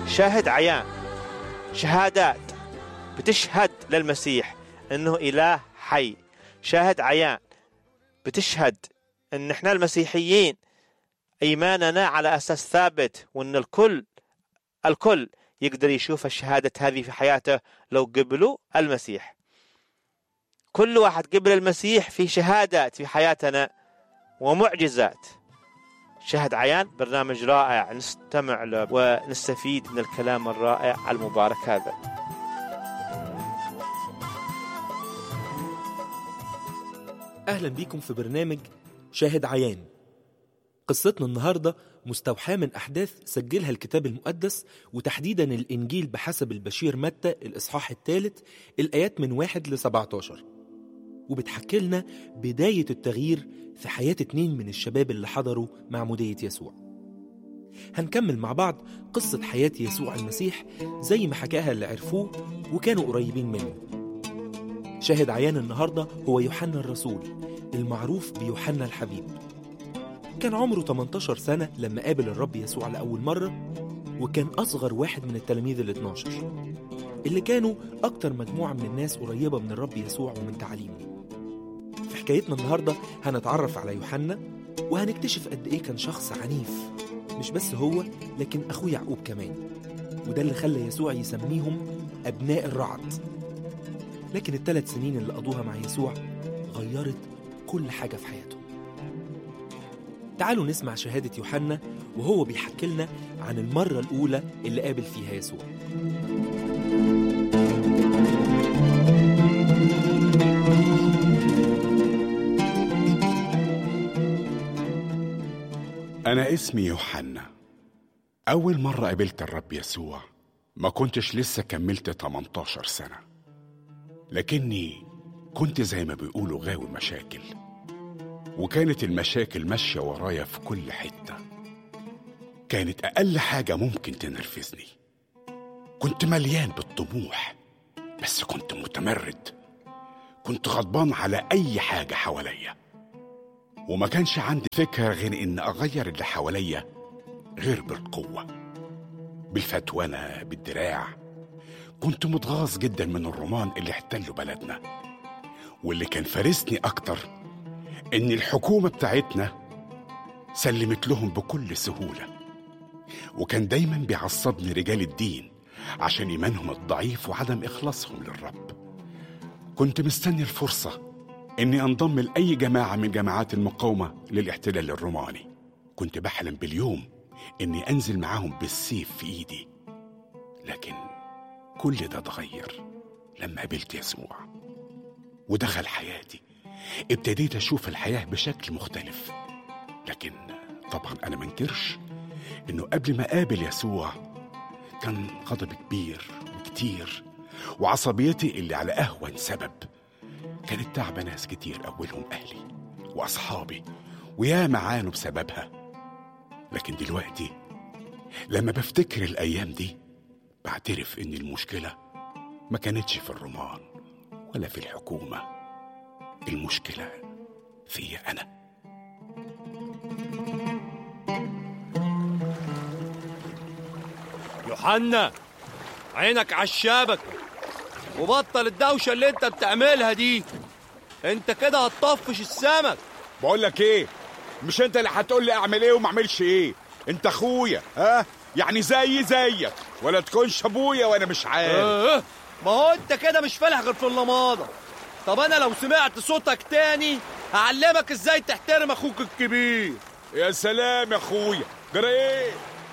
شاهد عيان شهادات بتشهد للمسيح انه اله حي شاهد عيان بتشهد ان احنا المسيحيين ايماننا على اساس ثابت وان الكل الكل يقدر يشوف الشهادة هذه في حياته لو قبلوا المسيح كل واحد قبل المسيح في شهادات في حياتنا ومعجزات شهد عيان برنامج رائع نستمع له ونستفيد من الكلام الرائع المبارك هذا أهلا بيكم في برنامج شاهد عيان قصتنا النهاردة مستوحاة من أحداث سجلها الكتاب المقدس وتحديدا الإنجيل بحسب البشير متى الإصحاح الثالث الآيات من واحد ل 17 وبتحكي لنا بداية التغيير في حياة اتنين من الشباب اللي حضروا معمودية يسوع هنكمل مع بعض قصة حياة يسوع المسيح زي ما حكاها اللي عرفوه وكانوا قريبين منه شاهد عيان النهاردة هو يوحنا الرسول المعروف بيوحنا الحبيب كان عمره 18 سنة لما قابل الرب يسوع لأول مرة وكان أصغر واحد من التلاميذ ال 12 اللي كانوا أكتر مجموعة من الناس قريبة من الرب يسوع ومن تعليمه في حكايتنا النهاردة هنتعرف على يوحنا وهنكتشف قد إيه كان شخص عنيف مش بس هو لكن أخوه يعقوب كمان وده اللي خلى يسوع يسميهم أبناء الرعد لكن الثلاث سنين اللي قضوها مع يسوع غيرت كل حاجة في حياته تعالوا نسمع شهادة يوحنا وهو بيحكي لنا عن المرة الأولى اللي قابل فيها يسوع أنا اسمي يوحنا أول مرة قابلت الرب يسوع ما كنتش لسه كملت 18 سنة لكني كنت زي ما بيقولوا غاوي مشاكل وكانت المشاكل ماشية ورايا في كل حتة كانت أقل حاجة ممكن تنرفزني كنت مليان بالطموح بس كنت متمرد كنت غضبان على أي حاجة حواليا وما كانش عندي فكرة غير إن أغير اللي حواليا غير بالقوة بالفتوانة بالدراع كنت متغاظ جدا من الرومان اللي احتلوا بلدنا واللي كان فارسني أكتر إن الحكومة بتاعتنا سلمت لهم بكل سهولة وكان دايما بيعصبني رجال الدين عشان إيمانهم الضعيف وعدم إخلاصهم للرب كنت مستني الفرصة إني أنضم لأي جماعة من جماعات المقاومة للاحتلال الروماني كنت بحلم باليوم إني أنزل معاهم بالسيف في إيدي لكن كل ده اتغير لما قابلت يسوع ودخل حياتي ابتديت أشوف الحياة بشكل مختلف لكن طبعا أنا منكرش إنه قبل ما قابل يسوع كان غضب كبير وكتير وعصبيتي اللي على أهون سبب كانت تعبة ناس كتير أولهم أهلي وأصحابي ويا معانوا بسببها لكن دلوقتي لما بفتكر الأيام دي بعترف إن المشكلة ما كانتش في الرومان ولا في الحكومة المشكلة فيا أنا يوحنا عينك على الشبكة وبطل الدوشة اللي انت بتعملها دي انت كده هتطفش السمك بقول لك إيه مش أنت اللي هتقول لي أعمل إيه وما أعملش إيه أنت أخويا ها يعني زي زيك ولا تكونش أبويا وأنا مش عارف اه ما هو انت كده مش فالح غير في اللماضة طب انا لو سمعت صوتك تاني هعلمك ازاي تحترم اخوك الكبير يا سلام يا أخويا جرى إيه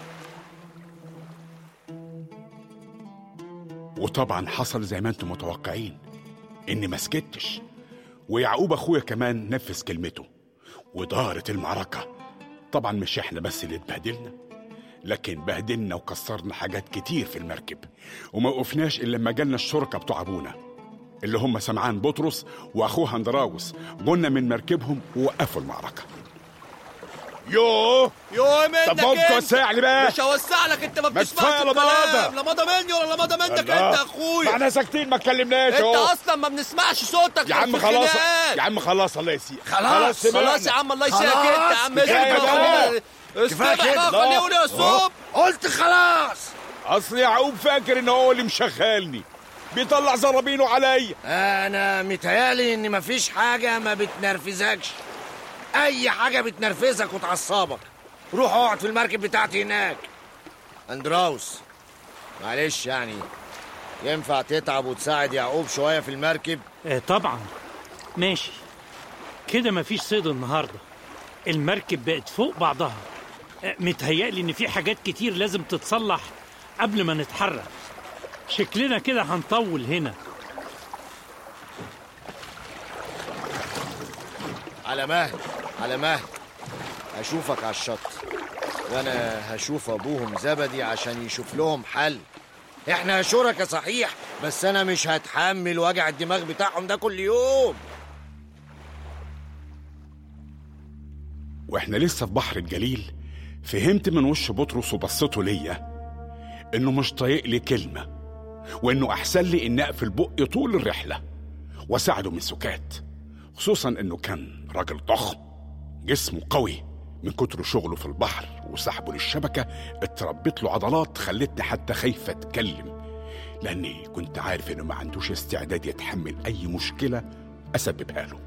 وطبعا حصل زي ما انتم متوقعين اني ما سكتش ويعقوب اخويا كمان نفذ كلمته ودارت المعركه طبعا مش احنا بس اللي اتبهدلنا لكن بهدلنا وكسرنا حاجات كتير في المركب وما وقفناش الا لما جالنا الشركه بتوع ابونا اللي هم سمعان بطرس واخوه هندراوس جولنا من مركبهم ووقفوا المعركه يوه يوه منك طب ممكن انت. توسع لي بقى مش هوسع لك انت ما ما بتسمعش كفاية لماضة. الكلام لماضة مني ولا لماضة منك انت يا اخويا احنا ساكتين ما اتكلمناش انت اهو اصلا ما بنسمعش صوتك يا عم في خلاص الخناقات. يا عم خلاص الله يسيء خلاص خلاص يا عم الله يسيئك خلاص. انت يا عم كفاية اسكت بقى. بقى. كفاية استمع كده. بقى خليه يقول يا صوب قلت خلاص اصل يعقوب فاكر ان هو اللي مشغلني بيطلع زرابينه عليا انا متهيالي ان مفيش حاجه ما بتنرفزكش اي حاجه بتنرفزك وتعصبك روح اقعد في المركب بتاعتي هناك اندراوس معلش يعني ينفع تتعب وتساعد يعقوب شويه في المركب آه طبعا ماشي كده مفيش صيد النهارده المركب بقت فوق بعضها آه متهيألي ان في حاجات كتير لازم تتصلح قبل ما نتحرك شكلنا كده هنطول هنا على مهل على مهل هشوفك على الشط وانا هشوف ابوهم زبدي عشان يشوف لهم حل احنا شركة صحيح بس انا مش هتحمل وجع الدماغ بتاعهم ده كل يوم واحنا لسه في بحر الجليل فهمت من وش بطرس وبصته ليا انه مش طايق لي كلمه وانه احسن لي اني اقفل بقي طول الرحله واساعده من سكات خصوصا انه كان راجل ضخم جسمه قوي من كتر شغله في البحر وسحبه للشبكه اتربت له عضلات خلتني حتى خايفه اتكلم لاني كنت عارف انه ما عندوش استعداد يتحمل اي مشكله اسببها له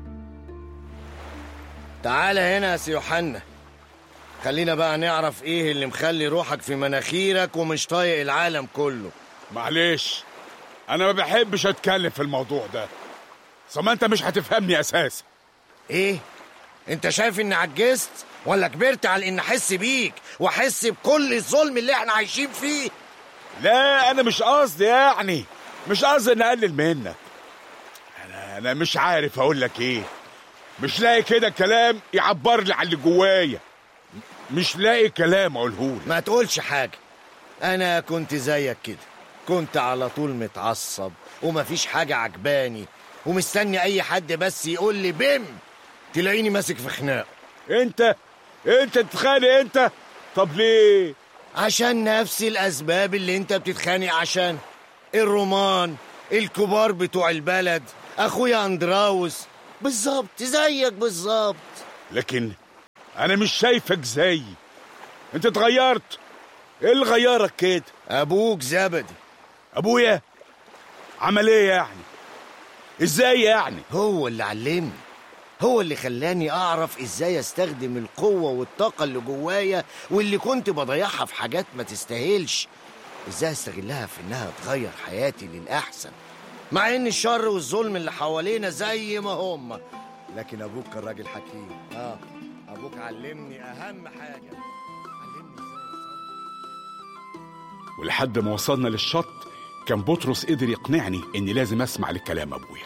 تعالى هنا يا سي يوحنا خلينا بقى نعرف ايه اللي مخلي روحك في مناخيرك ومش طايق العالم كله معلش انا ما بحبش اتكلم في الموضوع ده ثم انت مش هتفهمني اساسا ايه انت شايف اني عجزت ولا كبرت على ان احس بيك واحس بكل الظلم اللي احنا عايشين فيه لا انا مش قصدي يعني مش قصدي ان اقلل منك انا انا مش عارف اقول لك ايه مش لاقي كده كلام يعبر لي عن اللي جوايا مش لاقي كلام اقوله ما تقولش حاجة أنا كنت زيك كده كنت على طول متعصب ومفيش حاجة عجباني ومستني أي حد بس يقول لي بم تلاقيني ماسك في خناق انت انت تتخانق انت طب ليه عشان نفس الأسباب اللي أنت بتتخانق عشان الرومان الكبار بتوع البلد أخويا أندراوس بالظبط زيك بالظبط لكن انا مش شايفك زيي انت اتغيرت ايه اللي غيرك كده أبوك زبدي ابويا عمل ايه يعني ازاي يعني هو اللي علمني هو اللي خلاني أعرف إزاي أستخدم القوة والطاقة اللي جوايا واللي كنت بضيعها في حاجات ما تستاهلش إزاي أستغلها في إنها تغير حياتي للأحسن مع إن الشر والظلم اللي حوالينا زي ما هم لكن أبوك كان راجل حكيم آه أبوك علمني أهم حاجة علمني إزاي أتصرف. ولحد ما وصلنا للشط كان بطرس قدر يقنعني اني لازم اسمع لكلام ابويا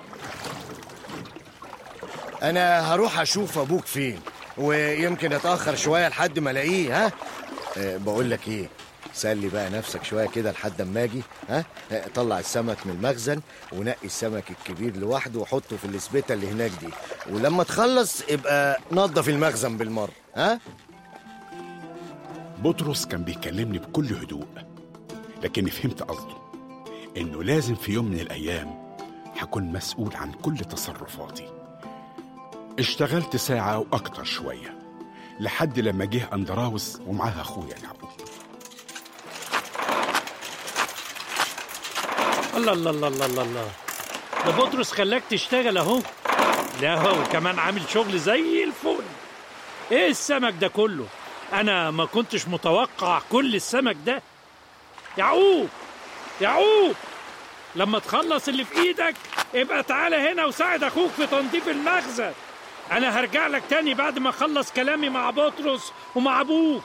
انا هروح اشوف ابوك فين ويمكن اتاخر شويه لحد ما الاقيه ها أه بقول لك ايه سلي بقى نفسك شويه كده لحد اما اجي ها أه، طلع السمك من المخزن ونقي السمك الكبير لوحده وحطه في الاسبته اللي هناك دي ولما تخلص ابقى نظف المخزن بالمره ها بطرس كان بيكلمني بكل هدوء لكني فهمت قصده انه لازم في يوم من الايام هكون مسؤول عن كل تصرفاتي اشتغلت ساعة واكتر شوية لحد لما جه اندراوس ومعاها اخويا يعقوب الله الله الله الله الله الله ده بطرس خلاك تشتغل اهو لا هو كمان عامل شغل زي الفل ايه السمك ده كله انا ما كنتش متوقع كل السمك ده يعقوب يعقوب لما تخلص اللي في ايدك ابقى تعالى هنا وساعد اخوك في تنظيف المخزن انا هرجع لك تاني بعد ما اخلص كلامي مع بطرس ومع ابوك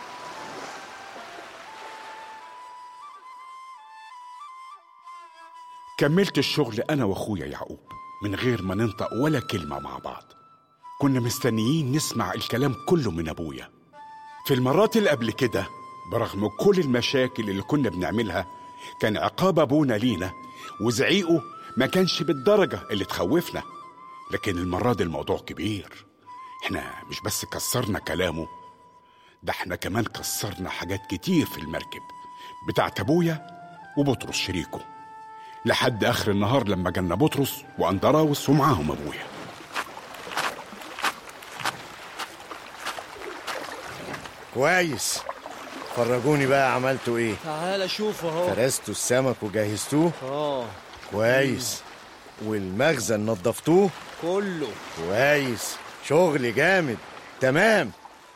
كملت الشغل انا واخويا يعقوب من غير ما ننطق ولا كلمة مع بعض كنا مستنيين نسمع الكلام كله من ابويا في المرات اللي قبل كده برغم كل المشاكل اللي كنا بنعملها كان عقاب ابونا لينا وزعيقه ما كانش بالدرجة اللي تخوفنا لكن المرة دي الموضوع كبير احنا مش بس كسرنا كلامه ده احنا كمان كسرنا حاجات كتير في المركب بتاعت ابويا وبطرس شريكه لحد اخر النهار لما جالنا بطرس واندراوس ومعاهم ابويا كويس فرجوني بقى عملتوا ايه تعال شوف اهو فرستوا السمك وجهزتوه اه كويس والمخزن نظفتوه كله كويس شغل جامد تمام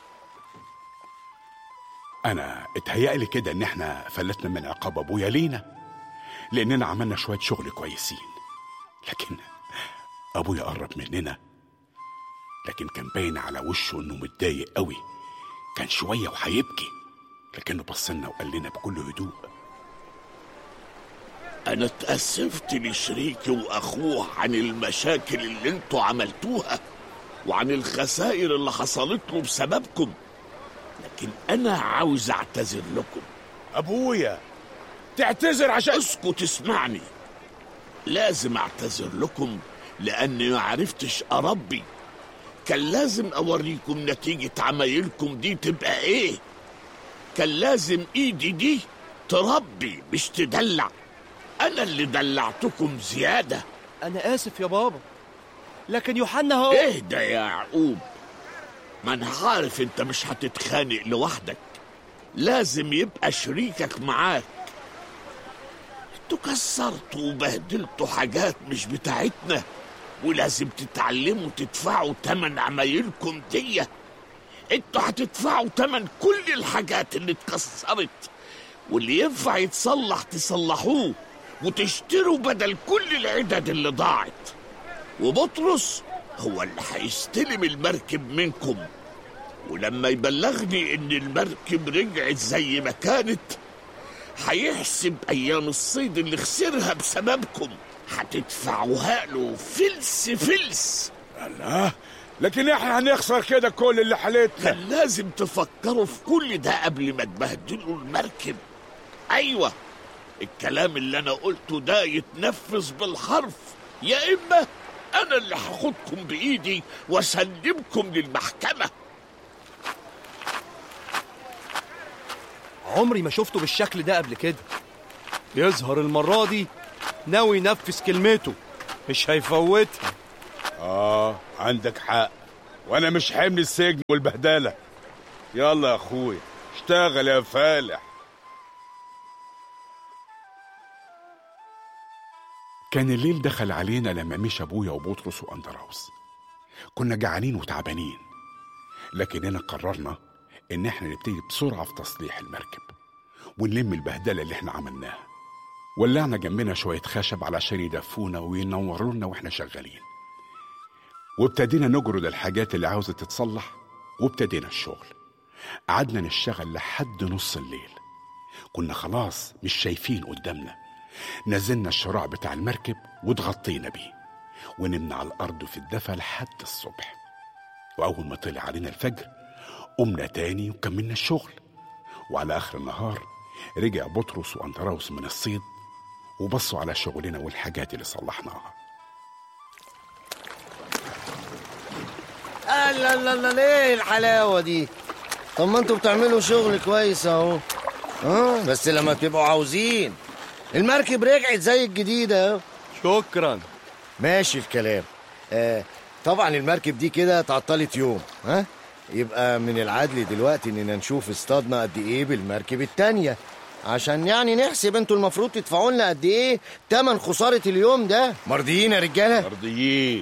انا اتهيألي كده ان احنا فلتنا من عقاب ابويا لينا لاننا عملنا شويه شغل كويسين لكن ابويا قرب مننا لكن كان باين على وشه انه متضايق قوي كان شويه وهيبكي لكنه بصلنا وقال لنا بكل هدوء أنا اتأسفت لشريكي وأخوه عن المشاكل اللي انتوا عملتوها وعن الخسائر اللي حصلت له بسببكم لكن أنا عاوز أعتذر لكم ابويا تعتذر عشان اسكت اسمعني لازم أعتذر لكم لأني ما عرفتش أربي كان لازم أوريكم نتيجة عمايلكم دي تبقى إيه كان لازم إيدي دي تربي مش تدلع أنا اللي دلعتكم زيادة انا اسف يا بابا لكن يوحنا هو اهدى يا يعقوب ما انا عارف انت مش هتتخانق لوحدك لازم يبقى شريكك معاك انتوا كسرتوا وبهدلتوا حاجات مش بتاعتنا ولازم تتعلموا تدفعوا تمن عمايلكم دي انتوا هتدفعوا تمن كل الحاجات اللي اتكسرت واللي ينفع يتصلح تصلحوه وتشتروا بدل كل العدد اللي ضاعت وبطرس هو اللي هيستلم المركب منكم ولما يبلغني ان المركب رجعت زي ما كانت هيحسب ايام الصيد اللي خسرها بسببكم هتدفعوها له فلس فلس الله لكن احنا هنخسر كده كل اللي حالتنا كان لازم تفكروا في كل ده قبل ما تبهدلوا المركب ايوه الكلام اللي انا قلته ده يتنفذ بالحرف يا اما انا اللي هاخدكم بايدي واسلمكم للمحكمه عمري ما شفته بالشكل ده قبل كده يظهر المرة دي ناوي ينفذ كلمته مش هيفوتها اه عندك حق وانا مش حامل السجن والبهدله يلا يا اخويا اشتغل يا فالح كان الليل دخل علينا لما مشى ابويا وبطرس واندراوس كنا جعانين وتعبانين لكننا قررنا ان احنا نبتدي بسرعه في تصليح المركب ونلم البهدله اللي احنا عملناها ولعنا جنبنا شويه خشب علشان يدفونا وينوروا لنا واحنا شغالين وابتدينا نجرد الحاجات اللي عاوزة تتصلح وابتدينا الشغل قعدنا نشتغل لحد نص الليل كنا خلاص مش شايفين قدامنا نزلنا الشراع بتاع المركب واتغطينا بيه ونمنا على الأرض في الدفا لحد الصبح وأول ما طلع علينا الفجر قمنا تاني وكملنا الشغل وعلى آخر النهار رجع بطرس وأندراوس من الصيد وبصوا على شغلنا والحاجات اللي صلحناها لا لا لا ليه الحلاوه دي طب ما انتوا بتعملوا شغل كويس اهو اه بس لما تبقوا عاوزين المركب رجعت زي الجديده اهو شكرا ماشي الكلام آه طبعا المركب دي كده اتعطلت يوم ها يبقى من العدل دلوقتي اننا نشوف اصطادنا قد ايه بالمركب التانية عشان يعني نحسب انتوا المفروض تدفعوا لنا قد ايه تمن خسارة اليوم ده مرضيين يا رجالة مرضيين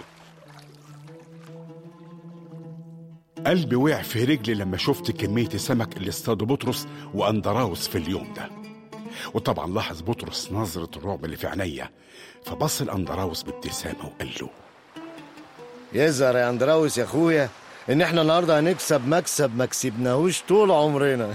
قلبي وقع في رجلي لما شفت كمية السمك اللي اصطادوا بطرس وأندراوس في اليوم ده وطبعا لاحظ بطرس نظرة الرعب اللي في عينيا فبص لأندراوس بابتسامة وقال له يظهر يا اندراوس يا اخويا ان احنا النهارده هنكسب مكسب ما كسبناهوش طول عمرنا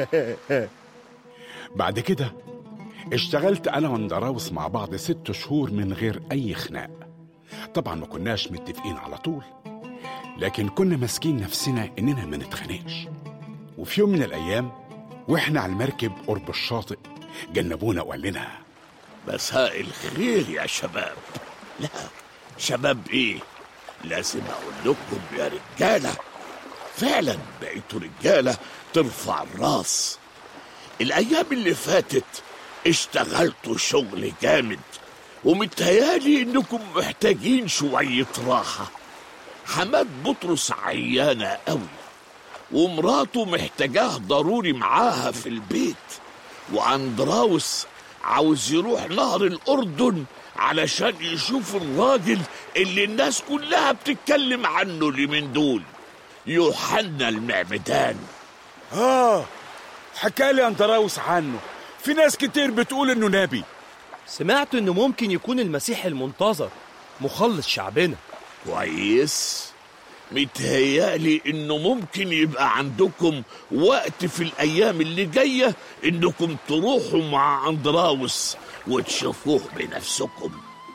بعد كده اشتغلت أنا وأندراوس مع بعض ست شهور من غير أي خناق طبعا ما كناش متفقين على طول لكن كنا ماسكين نفسنا إننا ما نتخانقش وفي يوم من الأيام وإحنا على المركب قرب الشاطئ جنبونا وقال لنا مساء الخير يا شباب لا شباب ايه لازم اقول لكم يا رجاله فعلا بقيتوا رجاله ترفع الراس الايام اللي فاتت اشتغلتوا شغل جامد ومتهيالي انكم محتاجين شويه راحه حماد بطرس عيانه قوي ومراته محتاجاه ضروري معاها في البيت واندراوس عاوز يروح نهر الاردن علشان يشوف الراجل اللي الناس كلها بتتكلم عنه اليومين دول يوحنا المعمدان آه حكى لي أندراوس عنه في ناس كتير بتقول إنه نبي سمعت انه ممكن يكون المسيح المنتظر مخلص شعبنا كويس متهيألي انه ممكن يبقى عندكم وقت في الايام اللي جايه انكم تروحوا مع اندراوس وتشوفوه بنفسكم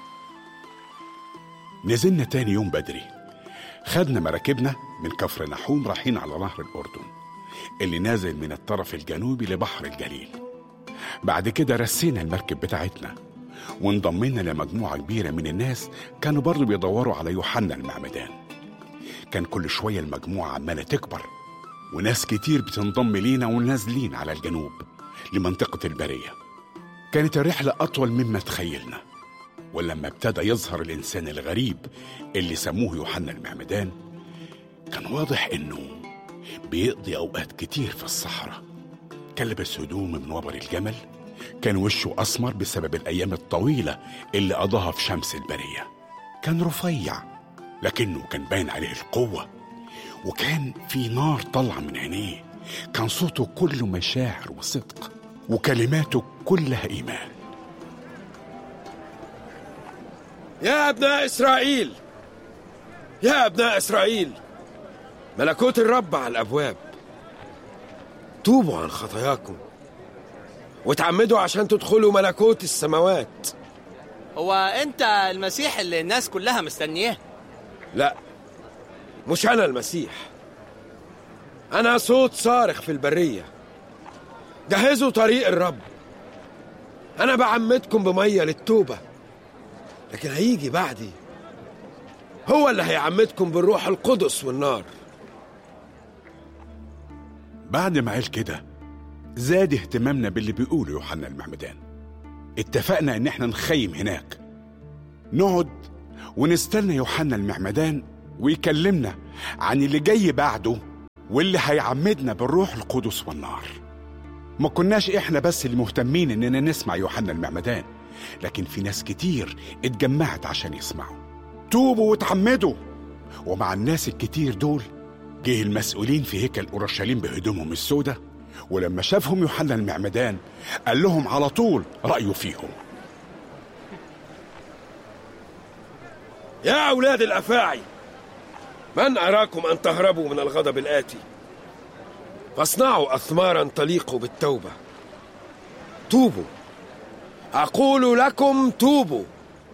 نزلنا تاني يوم بدري خدنا مراكبنا من كفر نحوم رايحين على نهر الأردن اللي نازل من الطرف الجنوبي لبحر الجليل بعد كده رسينا المركب بتاعتنا وانضمينا لمجموعة كبيرة من الناس كانوا برضو بيدوروا على يوحنا المعمدان كان كل شوية المجموعة عمالة تكبر وناس كتير بتنضم لينا ونازلين على الجنوب لمنطقة البرية كانت الرحلة أطول مما تخيلنا ولما ابتدى يظهر الإنسان الغريب اللي سموه يوحنا المعمدان كان واضح إنه بيقضي أوقات كتير في الصحراء كان لابس هدوم من وبر الجمل كان وشه أسمر بسبب الأيام الطويلة اللي قضاها في شمس البرية كان رفيع لكنه كان باين عليه القوة وكان في نار طالعة من عينيه كان صوته كله مشاعر وصدق وكلماته كلها إيمان يا أبناء إسرائيل يا أبناء إسرائيل ملكوت الرب على الأبواب توبوا عن خطاياكم وتعمدوا عشان تدخلوا ملكوت السماوات هو انت المسيح اللي الناس كلها مستنياه لا مش أنا المسيح أنا صوت صارخ في البرية جهزوا طريق الرب أنا بعمدكم بمية للتوبة لكن هيجي بعدي هو اللي هيعمدكم بالروح القدس والنار بعد ما قال كده زاد اهتمامنا باللي بيقوله يوحنا المعمدان اتفقنا ان احنا نخيم هناك نقعد ونستنى يوحنا المعمدان ويكلمنا عن اللي جاي بعده واللي هيعمدنا بالروح القدس والنار ما كناش احنا بس اللي مهتمين اننا نسمع يوحنا المعمدان لكن في ناس كتير اتجمعت عشان يسمعوا توبوا وتعمدوا ومع الناس الكتير دول جه المسؤولين في هيكل اورشليم بهدومهم السوداء ولما شافهم يوحنا المعمدان قال لهم على طول رايه فيهم يا أولاد الأفاعي من أراكم أن تهربوا من الغضب الآتي فاصنعوا أثمارا تليق بالتوبة توبوا أقول لكم توبوا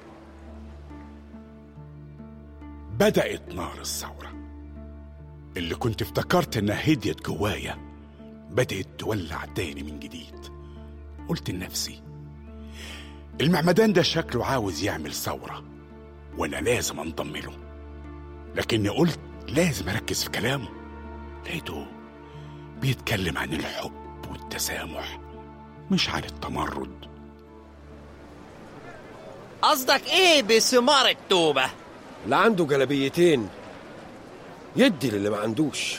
بدأت نار الثورة اللي كنت افتكرت انها هديت جوايا بدأت تولع تاني من جديد قلت لنفسي المعمدان ده شكله عاوز يعمل ثورة وانا لازم انضم له لكني قلت لازم اركز في كلامه لقيته بيتكلم عن الحب والتسامح مش عن التمرد قصدك ايه بثمار التوبة اللي عنده جلبيتين يدي للي ما عندوش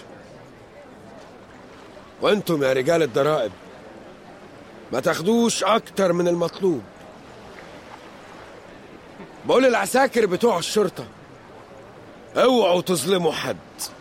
وانتم يا رجال الضرائب ما تاخدوش اكتر من المطلوب بقول العساكر بتوع الشرطة اوعوا تظلموا حد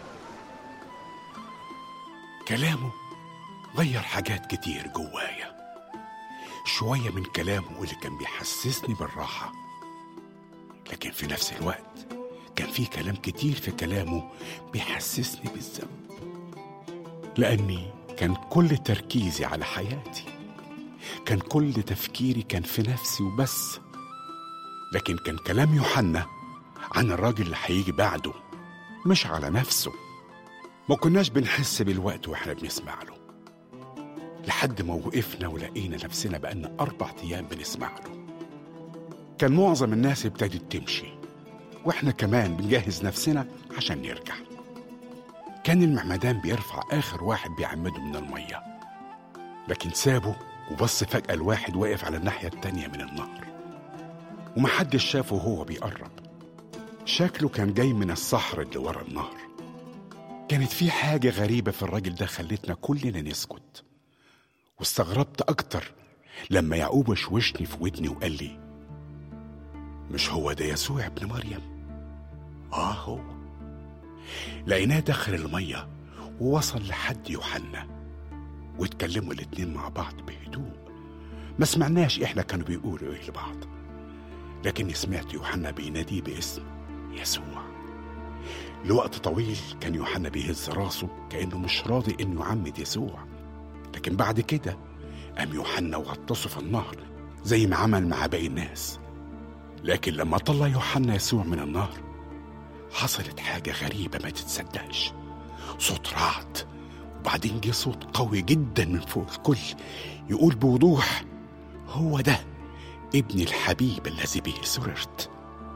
كلامه غير حاجات كتير جوايا شوية من كلامه اللي كان بيحسسني بالراحة لكن في نفس الوقت كان في كلام كتير في كلامه بيحسسني بالذنب لأني كان كل تركيزي على حياتي كان كل تفكيري كان في نفسي وبس لكن كان كلام يوحنا عن الراجل اللي هيجي بعده مش على نفسه ما كناش بنحس بالوقت واحنا بنسمع له لحد ما وقفنا ولقينا نفسنا بقالنا أربع أيام بنسمع له كان معظم الناس ابتدت تمشي واحنا كمان بنجهز نفسنا عشان نرجع كان المعمدان بيرفع آخر واحد بيعمده من المية لكن سابه وبص فجأة الواحد واقف على الناحية التانية من النهر ومحدش شافه وهو بيقرب شكله كان جاي من الصحر اللي ورا النهر كانت في حاجة غريبة في الراجل ده خلتنا كلنا نسكت واستغربت أكتر لما يعقوب وشوشني في ودني وقال لي مش هو ده يسوع ابن مريم آه هو لقيناه دخل المية ووصل لحد يوحنا واتكلموا الاتنين مع بعض بهدوء ما سمعناش احنا كانوا بيقولوا ايه لبعض لكني سمعت يوحنا بيناديه باسم يسوع لوقت طويل كان يوحنا بيهز راسه كأنه مش راضي انه يعمد يسوع لكن بعد كده قام يوحنا وغطسه في النهر زي ما عمل مع باقي الناس لكن لما طلع يوحنا يسوع من النهر حصلت حاجة غريبة ما تتصدقش صوت رعد وبعدين جه صوت قوي جدا من فوق الكل يقول بوضوح هو ده ابني الحبيب الذي به سررت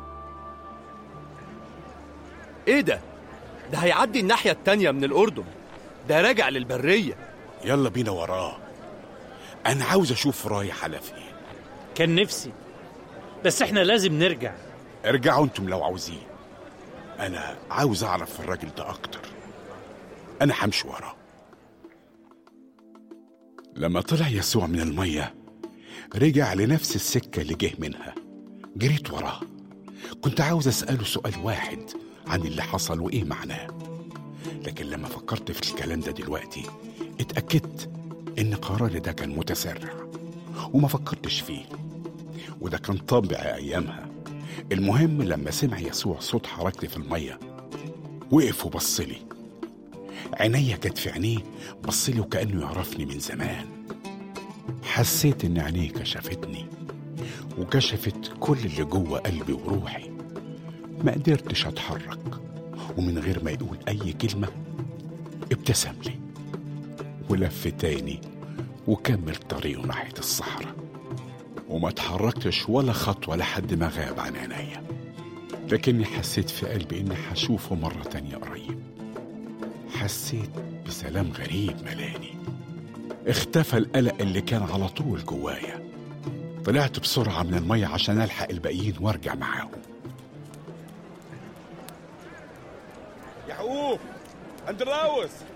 ايه ده ده هيعدي الناحية التانية من الأردن ده راجع للبرية يلا بينا وراه أنا عاوز أشوف رايح على فين كان نفسي بس احنا لازم نرجع ارجعوا انتم لو عاوزين أنا عاوز أعرف الراجل ده أكتر أنا همشي وراه لما طلع يسوع من المية رجع لنفس السكة اللي جه منها جريت وراه كنت عاوز أسأله سؤال واحد عن اللي حصل وإيه معناه لكن لما فكرت في الكلام ده دلوقتي اتأكدت إن قراري ده كان متسرع وما فكرتش فيه وده كان طبع أيامها المهم لما سمع يسوع صوت حركتي في المية وقف وبصلي عينيا كانت في عينيه بصلي وكأنه يعرفني من زمان حسيت إن عينيه كشفتني وكشفت كل اللي جوه قلبي وروحي ما قدرتش أتحرك ومن غير ما يقول أي كلمة ابتسم لي ولف تاني وكمل طريقه ناحية الصحراء وما اتحركتش ولا خطوة لحد ما غاب عن عينيا لكني حسيت في قلبي إني هشوفه مرة تانية قريب حسيت بسلام غريب ملاني اختفى القلق اللي كان على طول جوايا طلعت بسرعة من المية عشان ألحق الباقيين وأرجع معاهم يعقوب اندراوس